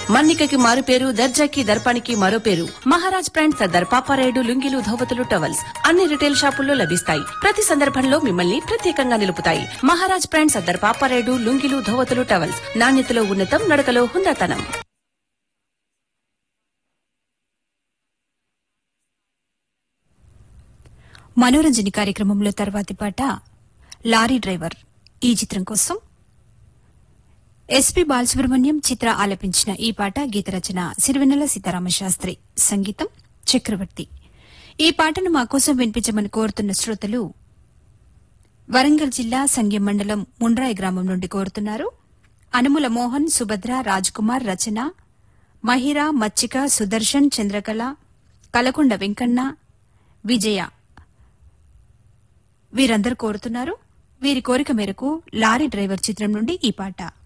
మన్నికకి మారు పేరు దర్జాకి దర్పానికి మరో పేరు మహారాజ్ బ్రాండ్ సర్దార్ పాపారాయుడు లుంగిలు ధోవతులు టవల్స్ అన్ని రిటైల్ షాపుల్లో లభిస్తాయి ప్రతి సందర్భంలో మిమ్మల్ని ప్రత్యేకంగా నిలుపుతాయి మహారాజ్ బ్రాండ్ సర్దార్ పాపారాయుడు లుంగిలు ధోవతులు టవల్స్ నాణ్యతలో ఉన్నతం నడకలో హుందాతనం మనోరంజని కార్యక్రమంలో తర్వాతి పాట లారీ డ్రైవర్ ఈ చిత్రం కోసం ఎస్పి బాలసుబ్రహ్మణ్యం చిత్ర ఆలపించిన ఈ పాట గీత రచన సిరివెన్నెల సీతారామ శాస్త్రి సంగీతం చక్రవర్తి ఈ పాటను మా కోసం వినిపించమని కోరుతున్న శ్రోతలు వరంగల్ జిల్లా సంగ్యం మండలం ముండ్రాయి గ్రామం నుండి కోరుతున్నారు అనుముల మోహన్ సుభద్ర రాజ్కుమార్ రచన మహిరా మచ్చిక సుదర్శన్ చంద్రకళ కలకొండ వెంకన్న విజయ వీరందరూ కోరుతున్నారు వీరి కోరిక మేరకు లారీ డ్రైవర్ చిత్రం నుండి ఈ పాట